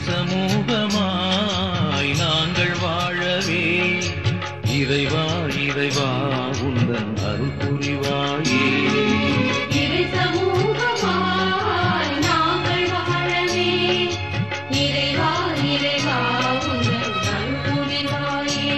சமூகமாய் நாங்கள் வாழவே இறைவா இறைவா உந்தன் அருள் புரிவாயே இறை சமூகமாய் நாங்கள் வாழவே இறைவா இறைவா உங்கள் அருள் புரிவாயே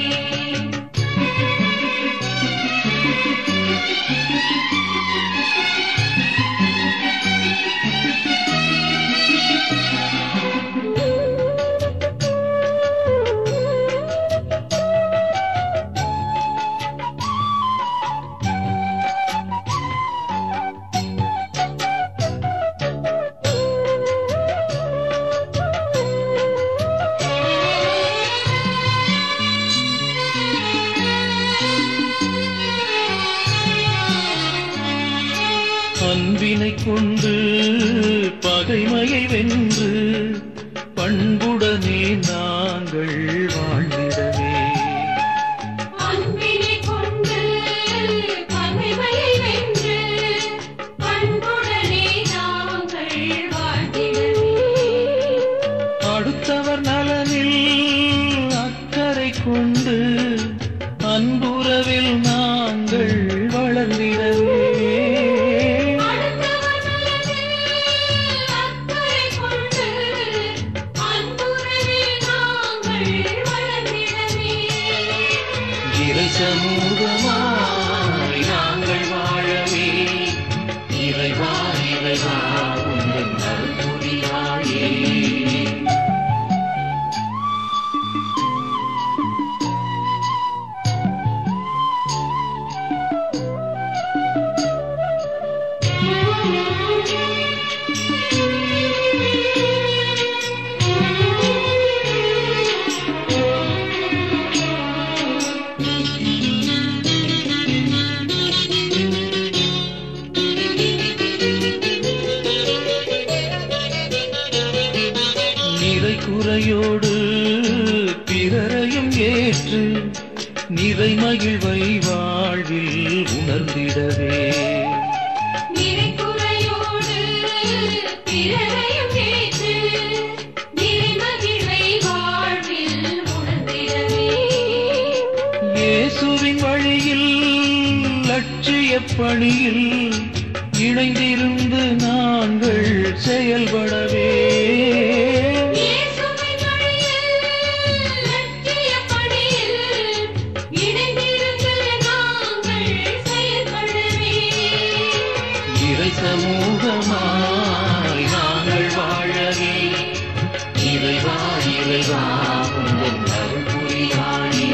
அன்பினை கொண்டு பகைமையை வென்று பண்புடனே நாங்கள் வாழ்ந்திடவே அன்பினை கொண்டு பகைமையை வென்று பண்புடனே நாங்கள் வாழ்ந்திடவே அடுத்தவர் நலனில் அக்கறை கொண்டு அன்புறவில் நாங்கள் வளர்ந்திடவே அடுத்தவர் நலனில் அக்கறை கொண்டு அன்புறவில் நாங்கள் வளர்ந்திடவே இறை சமூகமாய் நாங்கள் வாழவே இறைவா இறைவா உங்கள் அருள் புரிவாயே நிறை குறையோடு பிறரையும் ஏற்று நிறை மகிழ்வை வாழ்வில் உணர்ந்திடவே நிறைகுறையோடு பிறரையும் ஏற்று நிறைமகிழ்வை வாழ்வில் உணர்ந்திடவே இயேசுவின் வழியில் லட்சிய பணியில் இணைந்திருந்து நாங்கள் செயல்படவே இயேசுவின் வழியில் லட்சிய பணியில் இணைந்திருந்து நாங்கள் செயல்படவே இறை சமூகமாய் நாங்கள் வாழவே இறைவா இறைவா உங்கள் அருள் புரிவாயே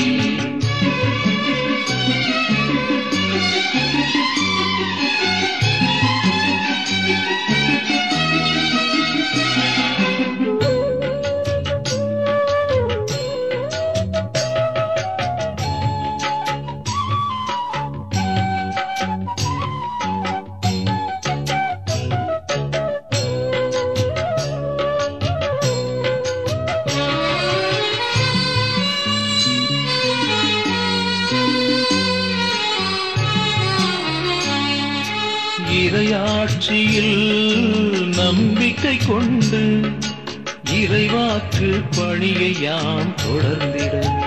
இறையாட்சியில் நம்பிக்கை கொண்டு இறைவாக்கு பணியை யாம் தொடர்ந்திடவே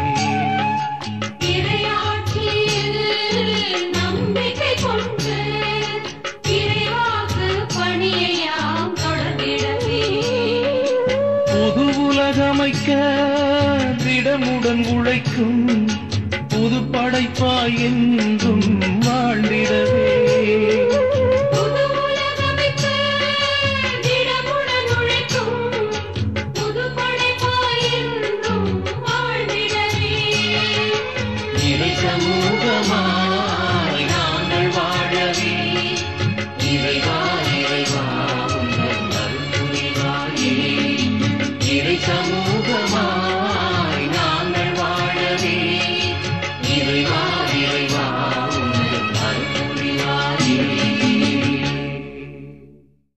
இறையாட்சியில் நம்பிக்கை கொண்டு இறைவாக்கு பணியை யாம் தொடர்ந்திடவே புது உலகமைக்க திடமுடன் உழைக்கும் புது படைப்பாய் என்